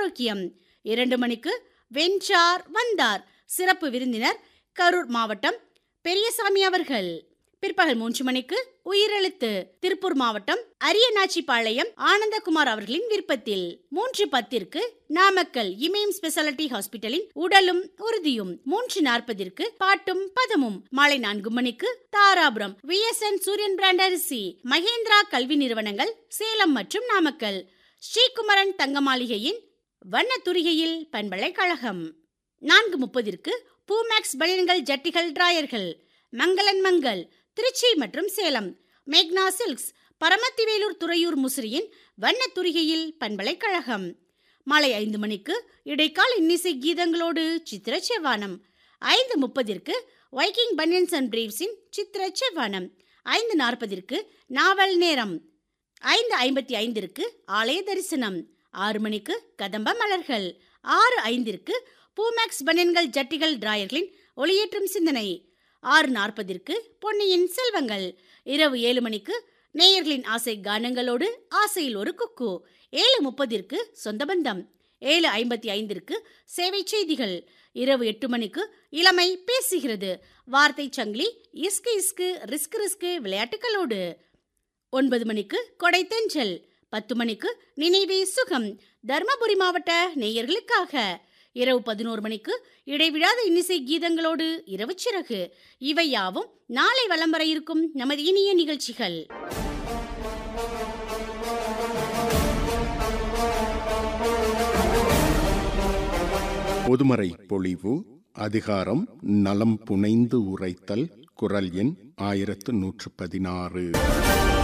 ஆரோக்கியம் இரண்டு மணிக்கு வென்றார் வந்தார் சிறப்பு விருந்தினர் கரூர் மாவட்டம் பெரியசாமி அவர்கள் பிற்பகல் மூன்று மணிக்கு உயிரெழுத்து திருப்பூர் மாவட்டம் அரியநாச்சிபாளையம் ஆனந்தகுமார் அவர்களின் விருப்பத்தில் மூன்று பத்திற்கு நாமக்கல் இமயம் ஸ்பெஷாலிட்டி ஹாஸ்பிட்டலின் உடலும் உறுதியும் மூன்று நாற்பதிற்கு பாட்டும் பதமும் மாலை நான்கு மணிக்கு தாராபுரம் விஎஸ்என் சூரியன் பிராண்ட் அரிசி மகேந்திரா கல்வி நிறுவனங்கள் சேலம் மற்றும் நாமக்கல் ஸ்ரீகுமரன் தங்க மாளிகையின் வண்ணத்துரிகையில் பண்பலைக்கழகம் நான்கு முப்பதிற்கு பூமேக்ஸ் பனியன்கள் ஜட்டிகள் டிராயர்கள் மங்களன் மங்கள் திருச்சி மற்றும் சேலம் மேக்னா சில்க்ஸ் பரமத்திவேலூர் துறையூர் முசிறியின் வண்ணத்துரிகையில் பண்பலைக்கழகம் மாலை ஐந்து மணிக்கு இடைக்கால இன்னிசை கீதங்களோடு சித்திர செவ்வானம் ஐந்து முப்பதிற்கு வைக்கிங் பனியன்ஸ் அண்ட் பிரீவ்ஸின் சித்திர செவ்வானம் ஐந்து நாற்பதிற்கு நாவல் நேரம் ஐந்து ஐம்பத்தி ஐந்திற்கு ஆலய தரிசனம் ஆறு மணிக்கு கதம்ப மலர்கள் ஆறு ஐந்திற்கு பூமேக்ஸ் பனியன்கள் ஜட்டிகள் டிராயர்களின் ஒளியேற்றும் சிந்தனை ஆறு நாற்பதிற்கு பொன்னியின் செல்வங்கள் இரவு ஏழு மணிக்கு நேயர்களின் ஆசை கானங்களோடு ஆசையில் ஒரு குக்கு ஏழு முப்பதிற்கு சொந்த பந்தம் ஏழு ஐம்பத்தி ஐந்திற்கு சேவை செய்திகள் இரவு எட்டு மணிக்கு இளமை பேசுகிறது வார்த்தை சங்கிலி இஸ்கு இஸ்கு ரிஸ்க் ரிஸ்கு விளையாட்டுகளோடு ஒன்பது மணிக்கு கொடை தென்றல் பத்து மணிக்கு நினைவே சுகம் தர்மபுரி மாவட்ட நேயர்களுக்காக இரவு பதினோரு மணிக்கு இடைவிடாத இன்னிசை கீதங்களோடு இரவு சிறகு இவை யாவும் நாளை வலம் வர இருக்கும் நமது இனிய நிகழ்ச்சிகள் பொதுமறை பொழிவு அதிகாரம் நலம் புனைந்து உரைத்தல் குரல் எண் ஆயிரத்து நூற்று பதினாறு